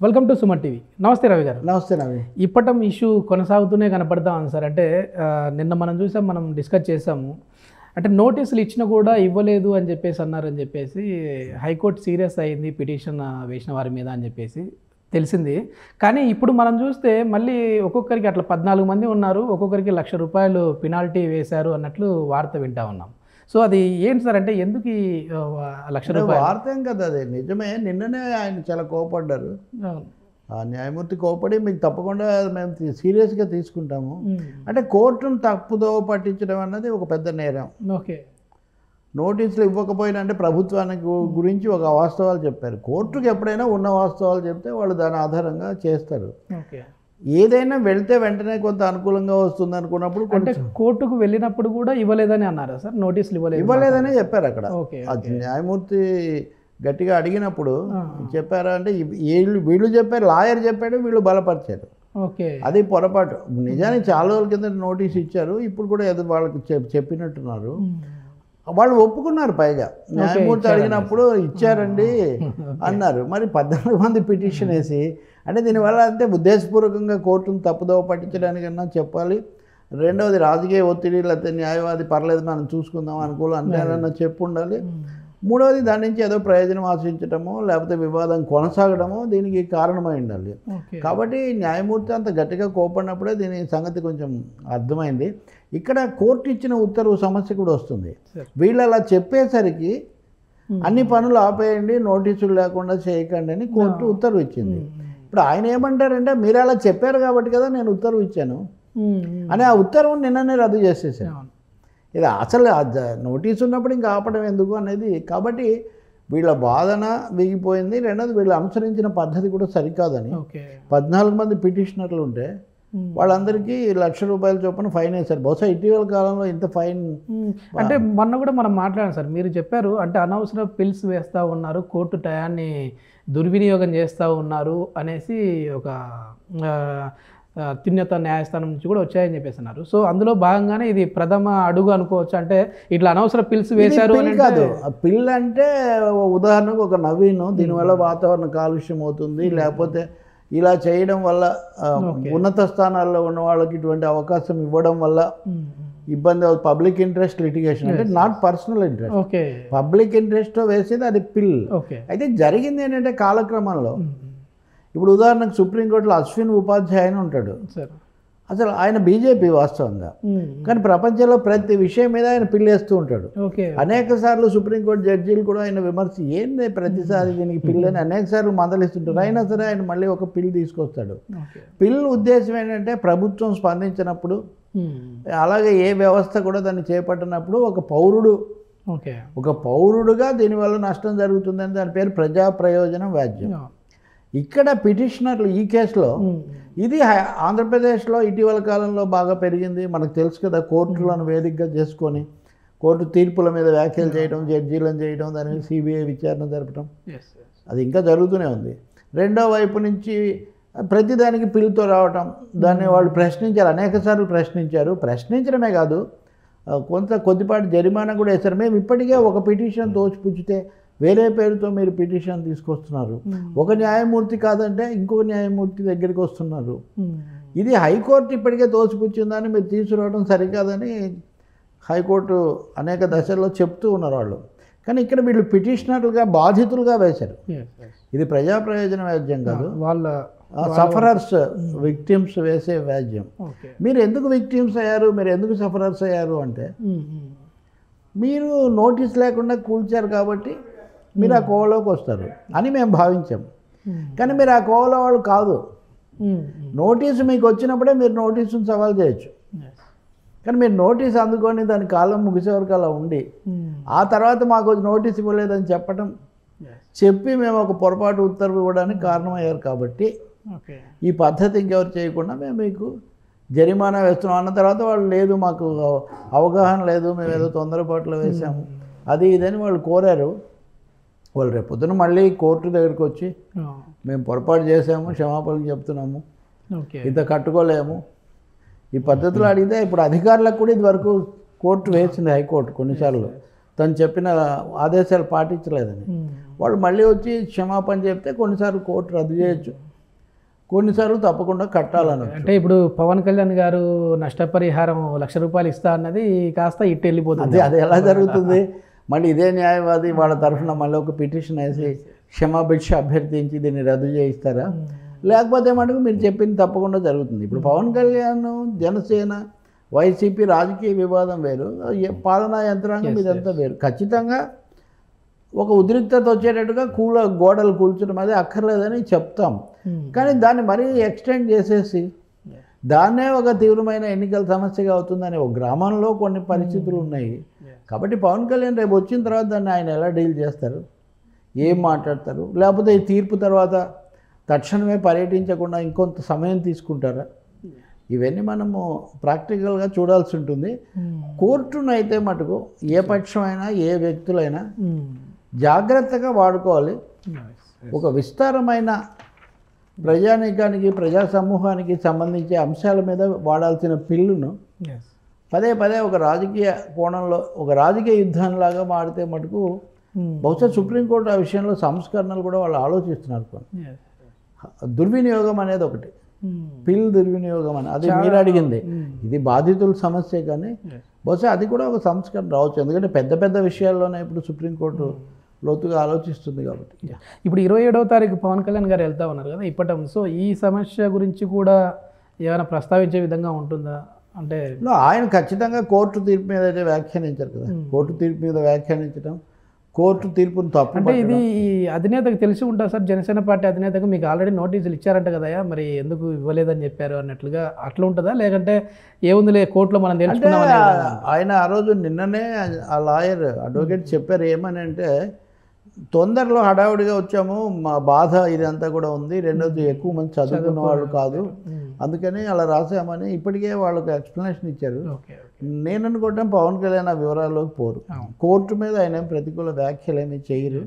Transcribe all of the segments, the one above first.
Welcome to Suman TV నమస్తే రవి గారు నమస్తే నవి ఇప్పటం ఇష్యూ కొనసాగుతూనే కనపడతా ఉంది సార్ అంటే ఆ, నిన్న మనం చూసాం మనం డిస్కస్ చేసాము అంటే నోటీసులు ఇచ్చినా కూడా ఇవ్వలేదు అని చెప్పేసి అన్నారని చెప్పేసి హైకోర్టు సీరియస్ అయింది పిటిషన్ వేసిన వారి మీద అని చెప్పేసి తెలిసింది కానీ ఇప్పుడు మనం చూస్తే మళ్ళీ ఒక్కొక్కరికి అట్లా పద్నాలుగు మంది ఉన్నారు ఒక్కొక్కరికి లక్ష రూపాయలు పెనాల్టీ వేశారు అన్నట్లు వార్త వింటా ఉన్నాం సో అది ఏంటి సార్ అంటే ఎందుకు ఈ ఆ, లక్ష రూపాయలు వార్త ఏం కదా అది నిజమే నిన్ననే ఆయన చాలా కోపడ్డారు అవును. ఆ న్యాయమూర్తి కోపడి మీకు తప్పకుండా మేము తీ- సీరియస్గా తీసుకుంటాము ఉమ్. అంటే కోర్టును తప్పుదో పట్టించడం అన్నది ఒక పెద్ద నేరం ఓకే నోటీసులు ఇవ్వకపోయినా అంటే ప్రభుత్వానికి గు- గురించి ఒక వాస్తవాలు చెప్పారు కోర్టుకు ఎప్పుడైనా ఉన్న వాస్తవాలు చెప్తే వాళ్ళు దాని ఆధారంగా చేస్తారు ఓకే ఏదైనా వెళ్తే వెంటనే కొంత అనుకూలంగా వస్తుంది అనుకున్నప్పుడు అంటే కొంచెం కోర్టుకు వెళ్ళినప్పుడు కూడా ఇవ్వలేదని అన్నారా సార్ నోటీసులు ఇవ్వలేదు ఇవ్వలేదనే చెప్పారు అక్కడ ఓకే అది న్యాయమూర్తి గట్టిగా అడిగినప్పుడు ఆ. చెప్పారా అంటే ఇవ్- వీళ్ళు వీళ్ళు చెప్పారు లాయర్ చెప్పాడు వీళ్ళు బలపరిచారు ఓకే అది పొరపాటు నిజానికి చాలా రోజుల కింద నోటీస్ ఇచ్చారు ఇప్పుడు కూడా ఏదో వాళ్ళకి చెప్- చెప్పినట్టున్నారు వాళ్ళు ఒప్పుకున్నారు పైగా న్యాయమూర్తి అడిగినప్పుడు ఇచ్చారండి అన్నారు మరి పద్నాలుగు మంది పిటిషన్ వేసి అంటే దీనివల్ల అంటే ఉద్దేశపూర్వకంగా కోర్టును తప్పుదోవ పట్టించడానికన్నా చెప్పాలి రెండవది రాజకీయ ఒత్తిడి లేకపోతే న్యాయవాది పర్లేదు మనం చూసుకుందాం అనుకూలం అంతేనన్నా చెప్పు ఉండాలి మూడవది దాని నుంచి ఏదో ప్రయోజనం ఆశించడమో లేకపోతే వివాదం కొనసాగడమో దీనికి కారణమై ఉండాలి ఓకే కాబట్టి న్యాయమూర్తి అంత గట్టిగా కోపడినప్పుడే దీని సంగతి కొంచెం అర్థమైంది ఇక్కడ కోర్టు ఇచ్చిన ఉత్తర్వు సమస్య కూడా వస్తుంది సరే. వీళ్ళు అలా చెప్పేసరికి అన్ని పనులు ఆపేయండి నోటీసులు లేకుండా చేయకండి అని కోర్టు ఉత్తర్వు ఇచ్చింది ఇప్పుడు ఆయన ఏమంటారంటే మీరు అలా చెప్పారు కాబట్టి కదా నేను ఉత్తర్వు ఇచ్చాను అని ఆ ఉత్తర్వుని నిన్ననే రద్దు చేసేసాను ఇది అసలు ఆ జ- నోటీస్ ఉన్నప్పుడు ఇంకా ఆపడం ఎందుకు అనేది కాబట్టి వీళ్ళ బాధన వీగిపోయింది రెండోది వీళ్ళు అనుసరించిన పద్ధతి కూడా సరికాదని ఓకే పద్నాలుగు మంది పిటిషనర్లు ఉంటే వాళ్ళందరికీ లక్ష రూపాయల చొప్పున ఫైన్ వేశారు బహుశా ఇటీవల కాలంలో ఇంత ఫైన్ అంటే మొన్న కూడా మనం మాట్లాడాం సార్ మీరు చెప్పారు అంటే అనవసర పిల్స్ వేస్తూ ఉన్నారు కోర్టు టయాన్ని దుర్వినియోగం చేస్తూ ఉన్నారు అనేసి ఒక ఆ, ఆ, అత్యున్నత న్యాయస్థానం నుంచి కూడా వచ్చాయని చెప్పేసి అన్నారు సో అందులో భాగంగానే ఇది ప్రథమ అడుగు అనుకోవచ్చు అంటే ఇట్లా అనవసర పిల్స్ వేశారు అని పిల్ కాదు ఆ పిల్ అంటే ఉదాహరణకు ఒక నవీన్ దీనివల్ల వాతావరణ కాలుష్యం అవుతుంది లేకపోతే ఇలా చేయడం వల్ల ఆ, ఉన్నత స్థానాల్లో ఉన్న వాళ్ళకి ఇటువంటి అవకాశం ఇవ్వడం వల్ల ఇబ్బంది పబ్లిక్ ఇంట్రెస్ట్ లిటిగేషన్ అంటే not personal interest okay public interest వేసేది అది పిల్ ఓకే అయితే జరిగింది ఏంటంటే కాలక్రమంలో ఇప్పుడు ఉదాహరణకు సుప్రీంకోర్టులో అశ్విన్ ఉపాధ్యాయ అని ఉంటాడు సార్ అసలు ఆయన బీజేపీ వాస్తవంగా కానీ ప్రపంచంలో ప్రతి విషయం మీద ఆయన పిల్లేస్తూ ఉంటాడు ఓకే అనేక సార్లు సుప్రీంకోర్టు జడ్జీలు కూడా ఆయన విమర్శ ఏంది ప్రతిసారి దీనికి పిల్ అని అనేక సార్లు మందలిస్తుంటారు అయినా సరే ఆయన మళ్ళీ ఒక పిల్ తీసుకొస్తాడు ఓకే పిల్ ఉద్దేశం ఏంటంటే ప్రభుత్వం స్పందించినప్పుడు అలాగే ఏ వ్యవస్థ కూడా దాన్ని చేపట్టినప్పుడు ఒక పౌరుడు ఓకే ఒక పౌరుడుగా దీనివల్ల నష్టం జరుగుతుందని దాని పేరు ప్రజా ప్రయోజనం వ్యాజ్యం ఇక్కడ పిటిషనర్లు ఈ కేసులో ఇది హై- ఆంధ్రప్రదేశ్లో ఇటీవల కాలంలో బాగా పెరిగింది మనకు తెలుసు కదా కోర్టులను వేదికగా చేసుకొని కోర్టు తీర్పుల మీద వ్యాఖ్యలు చేయడం జడ్జీలను చేయడం దాని మీద సిబిఐ విచారణ జరపడం ఎస్ అది ఇంకా జరుగుతూనే ఉంది రెండో వైపు నుంచి ప్రతిదానికి పిలుతో రావటం దాన్ని వాళ్ళు ప్రశ్నించారు అనేక సార్లు ప్రశ్నించారు ప్రశ్నించడమే కాదు ఆ, కొంత కొద్దిపాటి జరిమానా కూడా వేశారు మేము ఇప్పటికే ఒక పిటిషన్ తోచిపుచ్చితే వేరే పేరుతో మీరు పిటిషన్ తీసుకొస్తున్నారు ఒక న్యాయమూర్తి కాదంటే ఇంకొక న్యాయమూర్తి దగ్గరికి వస్తున్నారు ఇది హైకోర్టు ఇప్పటికే తోసిపుచ్చిందని మీరు తీసుకురావడం సరికాదని హైకోర్టు అనేక దశల్లో చెప్తూ ఉన్నారు వాళ్ళు కానీ ఇక్కడ వీళ్ళు పిటిషనర్లుగా బాధితులుగా వేశారు ఇది ప్రజా ప్రయోజన వ్యాజ్యం కాదు వాళ్ళ సఫరర్స్ విక్టిమ్స్ వేసే వ్యాజ్యం ఓకే మీరు ఎందుకు విక్టిమ్స్ అయ్యారు మీరు ఎందుకు సఫరర్స్ అయ్యారు అంటే మీరు నోటీస్ లేకుండా కూల్చారు కాబట్టి మీరు ఆ కోవలోకి వస్తారు అని మేము భావించాం కానీ మీరు ఆ కోవలో వాళ్ళు కాదు నోటీసు మీకు వచ్చినప్పుడే మీరు నోటీసును సవాల్ చేయొచ్చు కానీ మీరు నోటీస్ అందుకొని దాని కాలం ముగిసే వరకు అలా ఉండి ఆ తర్వాత మాకు నోటీస్ ఇవ్వలేదని చెప్పడం చెప్పి మేము ఒక పొరపాటు ఉత్తర్వు ఇవ్వడానికి కారణమయ్యారు కాబట్టి ఓకే ఈ పద్ధతి ఇంకెవరు చేయకుండా మేము మీకు జరిమానా వేస్తున్నాం అన్న తర్వాత వాళ్ళు లేదు మాకు అవగాహన లేదు మేము ఏదో తొందరపాట్లో వేసాము అది ఇదని వాళ్ళు కోరారు వాళ్ళు రేపు పొద్దున మళ్ళీ కోర్టు దగ్గరికి వచ్చి మేము పొరపాటు చేసాము క్షమాపణలు చెప్తున్నాము ఓకే ఇంత కట్టుకోలేము ఈ పద్ధతిలో అడిగితే ఇప్పుడు అధికారులకు కూడా ఇదివరకు కోర్టు వేసింది హైకోర్టు కొన్నిసార్లు తను చెప్పిన ఆదేశాలు పాటించలేదని వాళ్ళు మళ్ళీ వచ్చి క్షమాపణ చెప్తే కొన్నిసార్లు కోర్టు రద్దు చేయొచ్చు కొన్నిసార్లు తప్పకుండా కట్టాలను అంటే ఇప్పుడు పవన్ కళ్యాణ్ గారు నష్టపరిహారం లక్ష రూపాయలు ఇస్తా అన్నది కాస్త ఇటు వెళ్ళిపోతుంది అది అది ఎలా జరుగుతుంది మళ్ళీ ఇదే న్యాయవాది వాళ్ళ తరఫున మళ్ళీ ఒక పిటిషన్ వేసి క్షమాభిక్ష అభ్యర్థించి దీన్ని రద్దు చేయిస్తారా లేకపోతే మటుకు మీరు చెప్పింది తప్పకుండా జరుగుతుంది ఇప్పుడు పవన్ కళ్యాణ్ జనసేన వైసీపీ రాజకీయ వివాదం వేరు ఏ- పాలనా యంత్రాంగం ఇదంతా వేరు ఖచ్చితంగా ఒక ఉద్రిక్తత వచ్చేటట్టుగా కూల గోడలు కూల్చడం అది అక్కర్లేదని చెప్తాం కానీ దాన్ని మరీ ఎక్స్టెండ్ చేసేసి దాన్నే ఒక తీవ్రమైన ఎన్నికల సమస్యగా అవుతుందని ఒక గ్రామంలో కొన్ని పరిస్థితులు ఉన్నాయి కాబట్టి పవన్ కళ్యాణ్ రేపు వచ్చిన తర్వాత దాన్ని ఆయన ఎలా డీల్ చేస్తారు ఏం మాట్లాడతారు లేకపోతే ఈ తీర్పు తర్వాత తక్షణమే పర్యటించకుండా ఇంకొంత సమయం తీసుకుంటారా ఇవన్నీ మనము ప్రాక్టికల్గా చూడాల్సి ఉంటుంది కోర్టును అయితే మటుకు ఏ పక్షమైనా ఏ వ్యక్తులైనా జాగ్రత్తగా వాడుకోవాలి ఒక విస్తారమైన ప్రజానీకానికి ప్రజా సమూహానికి సంబంధించే అంశాల మీద వాడాల్సిన పిల్లును పదే పదే ఒక రాజకీయ కోణంలో ఒక రాజకీయ యుద్ధంలాగా మాడితే మటుకు బహుశా సుప్రీంకోర్టు ఆ విషయంలో సంస్కరణలు కూడా వాళ్ళు ఆలోచిస్తున్నారు కొన్ని దుర్వినియోగం అనేది ఒకటి పిల్ దుర్వినియోగం అని అది మీరు అడిగింది ఇది బాధితుల సమస్య కానీ బహుశా అది కూడా ఒక సంస్కరణ రావచ్చు ఎందుకంటే పెద్ద పెద్ద విషయాల్లోనే ఇప్పుడు సుప్రీంకోర్టు లోతుగా ఆలోచిస్తుంది కాబట్టి ఇప్పుడు ఇరవై ఏడవ తారీఖు పవన్ కళ్యాణ్ గారు వెళ్తా ఉన్నారు కదా ఇప్పటం సో ఈ సమస్య గురించి కూడా ఏమైనా ప్రస్తావించే విధంగా ఉంటుందా అంటే లో ఆయన ఖచ్చితంగా కోర్టు తీర్పు మీద అయితే వ్యాఖ్యానించారు కదా కోర్టు తీర్పు మీద వ్యాఖ్యానించడం కోర్టు తీర్పును తప్పు అంటే ఇది ఈ అధినేతకు తెలిసి ఉంటుంది సార్ జనసేన పార్టీ అధినేతకు మీకు ఆల్రెడీ నోటీసులు ఇచ్చారంట కదయా మరి ఎందుకు ఇవ్వలేదని చెప్పారు అన్నట్లుగా అట్లా ఉంటుందా లేకంటే ఏముందిలే కోర్టులో మనం అంటే తెలుసుకున్నాం అనే విధంగా? ఆయన ఆ రోజు నిన్ననే ఆ లాయర్ అడ్వకేట్ చెప్పారు ఏమని అంటే తొందరలో హడావుడిగా వచ్చాము మా బాధ ఇదంతా కూడా ఉంది రెండోది ఎక్కువ మంది చదువుకున్న వాళ్ళు కాదు అందుకని అలా రాసామని ఇప్పటికే వాళ్ళకి ఎక్స్ప్లెనేషన్ ఇచ్చారు ఓకే నేను అనుకోవటం పవన్ కళ్యాణ్ ఆ వివరాల్లోకి పోరు అవును. కోర్టు మీద ఆయన ఏం ప్రతికూల వ్యాఖ్యలు ఏమీ చేయరు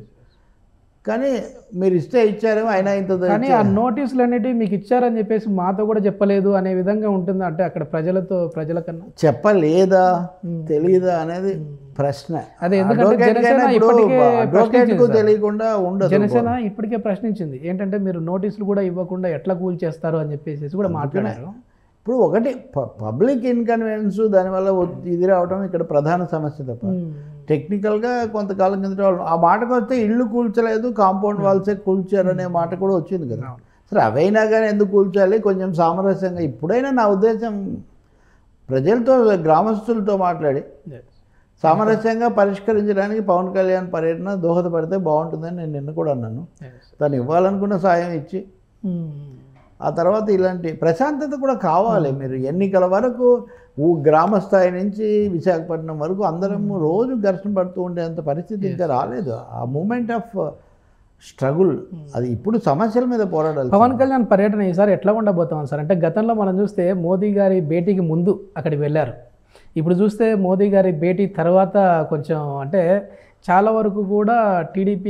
కానీ మీరు ఇస్తే ఇచ్చారేమో అయినా ఇంత కానీ ఆ నోటీసులు అనేటివి మీకు ఇచ్చారని చెప్పేసి మాతో కూడా చెప్పలేదు అనే విధంగా ఉంటుంది అంటే అక్కడ ప్రజలతో ప్రజల కన్నా చెప్పలేదా తెలియదా అనేది ప్రశ్న అదే ఎందుకంటే Advocate జనసేన కైనా ఇప్పుడు ఇప్పటికే advocate ప్రశ్నించింది కు సార్. తెలియకుండా ఉండదు జనసేన ఇప్పటికే ప్రశ్నించింది ఏంటంటే మీరు నోటీసులు కూడా ఇవ్వకుండా ఎట్లా కూల్ చేస్తారు అని చెప్పేసి కూడా మాట్లాడారు ఇప్పుడు ఒకటి పబ్లిక్ ఇన్కన్వీనియన్స్ దానివల్ల ఒత్తి- ఇది రావడం ఇక్కడ ప్రధాన సమస్య తప్ప ఉమ్. టెక్నికల్గా కొంతకాలం కిందట వాళ్ళు ఆ మాటకు వస్తే ఇల్లు కూల్చలేదు కాంపౌండ్ వాల్సే కూల్చారు అనే మాట కూడా వచ్చింది కదా సరే అవైనా కానీ ఎందుకు కూల్చాలి కొంచెం సామరస్యంగా ఇప్పుడైనా నా ఉద్దేశం ప్రజలతో గ్రామస్తులతో మాట్లాడి Yes. సామరస్యంగా పరిష్కరించడానికి పవన్ కళ్యాణ్ పర్యటన దోహదపడితే బాగుంటుందని నేను నిన్న కూడా అన్నాను Yes. తను ఇవ్వాలనుకున్న సాయం ఇచ్చి ఉమ్. ఆ తర్వాత ఇలాంటి ప్రశాంతత కూడా కావాలి మీరు ఎన్నికల వరకు ఊ గ్రామ స్థాయి నుంచి విశాఖపట్నం వరకు అందరం రోజు ఘర్షణ పడుతూ ఉండేంత పరిస్థితి ఇంకా రాలేదు ఆ మూమెంట్ ఆఫ్ స్ట్రగుల్ అది ఇప్పుడు సమస్యల మీద పోరాడాలి పవన్ కళ్యాణ్ పర్యటన ఈసారి ఎట్లా ఉండబోతాం సార్ అంటే గతంలో మనం చూస్తే మోదీ గారి భేటీకి ముందు అక్కడికి వెళ్ళారు ఇప్పుడు చూస్తే మోదీ గారి భేటీ తర్వాత కొంచెం అంటే చాలా వరకు కూడా టీడీపీ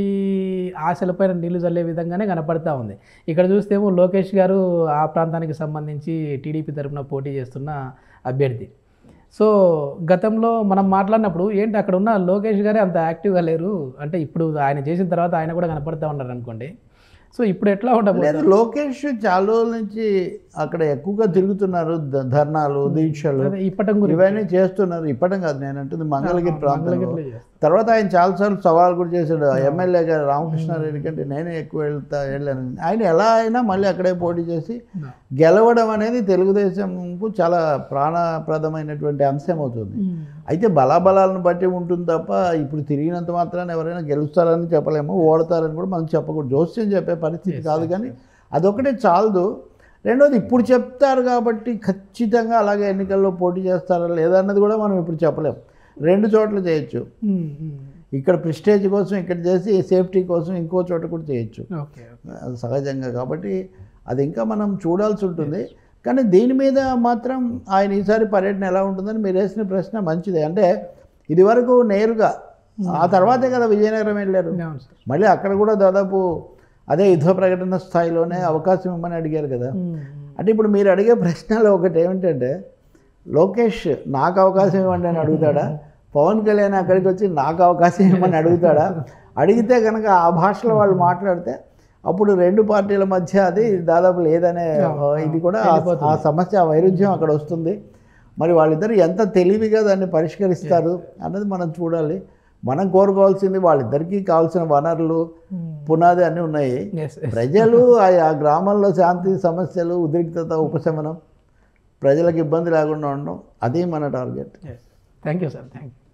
ఆశలపైన నీళ్లు చల్లే విధంగానే కనపడతా ఉంది ఇక్కడ చూస్తేమో లోకేష్ గారు ఆ ప్రాంతానికి సంబంధించి టీడీపీ తరపున పోటీ చేస్తున్న అభ్యర్థి సో గతంలో మనం మాట్లాడినప్పుడు ఏంటి అక్కడ ఉన్న లోకేష్ గారే అంత యాక్టివ్గా లేరు అంటే ఇప్పుడు ఆయన చేసిన తర్వాత ఆయన కూడా కనపడతా ఉన్నారు అనుకోండి సో ఇప్పుడు ఎట్లా ఉండబోతుంది లేదు లోకేష్ చాలా రోజుల నుంచి అక్కడ ఎక్కువగా తిరుగుతున్నారు ధ- ధర్నాలు దీక్షలు అదే ఇప్పటం గురించి ఇవన్నీ చేస్తున్నారు ఇప్పటం కాదు నేను అంటుంది మంగళగిరి ప్రాంతంలో మంగళగిరిలో చేస్తారు. తర్వాత ఆయన చాలాసార్లు సవాల్ కూడా చేశాడు ఎమ్మెల్యే గారు రామకృష్ణారెడ్డి కంటే నేనే ఎక్కువ వెళ్తా వెళ్ళాను ఆయన ఎలా అయినా మళ్ళీ అక్కడే పోటీ చేసి గెలవడం అనేది తెలుగుదేశంకు చాలా ప్రాణప్రదమైనటువంటి అంశం అవుతుంది ఉమ్. అయితే బలాబలాలను బట్టి ఉంటుంది తప్ప ఇప్పుడు తిరిగినంత మాత్రాన ఎవరైనా గెలుస్తారని చెప్పలేము ఓడతారని కూడా మనం చెప్పకూడదు జోస్యం చెప్పే పరిస్థితి కాదు కానీ అదొకటే చాలదు రెండోది ఇప్పుడు చెప్తారు కాబట్టి ఖచ్చితంగా అలాగే ఎన్నికల్లో పోటీ చేస్తారా లేదా అన్నది కూడా మనం ఇప్పుడు చెప్పలేము రెండు చోట్ల చేయొచ్చు ఉమ్, ఉమ్. ఇక్కడ ప్రిస్టేజ్ కోసం ఇక్కడ చేసి సేఫ్టీ కోసం ఇంకో చోట కూడా చేయొచ్చు ఓకే అది సహజంగా కాబట్టి అది ఇంకా మనం చూడాల్సి ఉంటుంది కానీ దీని మీద మాత్రం ఆయన ఈసారి పర్యటన ఎలా ఉంటుందని మీరు వేసిన ప్రశ్న మంచిదే అంటే ఇదివరకు నేరుగా ఆ తర్వాతే కదా విజయనగరం వెళ్ళారు అవును సార్ మళ్ళీ అక్కడ కూడా దాదాపు అదే యుద్ధ ప్రకటన స్థాయిలోనే అవకాశం ఇవ్వమని అడిగారు కదా ఉమ్, అంటే ఇప్పుడు మీరు అడిగే ప్రశ్నలో ఒకటి ఏమిటంటే లోకేష్ నాకు అవకాశం ఇవ్వండి అని అడుగుతాడా పవన్ కళ్యాణ్ అక్కడికి వచ్చి నాకు అవకాశం ఇవ్వమని అడుగుతాడా అడిగితే కనుక ఆ భాషలో వాళ్ళు మాట్లాడితే అప్పుడు రెండు పార్టీల మధ్య అది దాదాపు లేదనే ఇది కూడా ఆ- ఆ సమస్య ఆ వైరుధ్యం అక్కడ వస్తుంది మరి వాళ్ళిద్దరు ఎంత తెలివిగా దాన్ని పరిష్కరిస్తారు అన్నది మనం చూడాలి మనం కోరుకోవాల్సింది వాళ్ళిద్దరికీ కావాల్సిన వనరులు పునాది అన్నీ ఉన్నాయి ఎస్ ప్రజలు ఆ ఆ గ్రామంలో శాంతి సమస్యలు ఉద్రిక్తత ఉపశమనం ప్రజలకు ఇబ్బంది లేకుండా ఉండడం అది మన target yes thank you sir thank you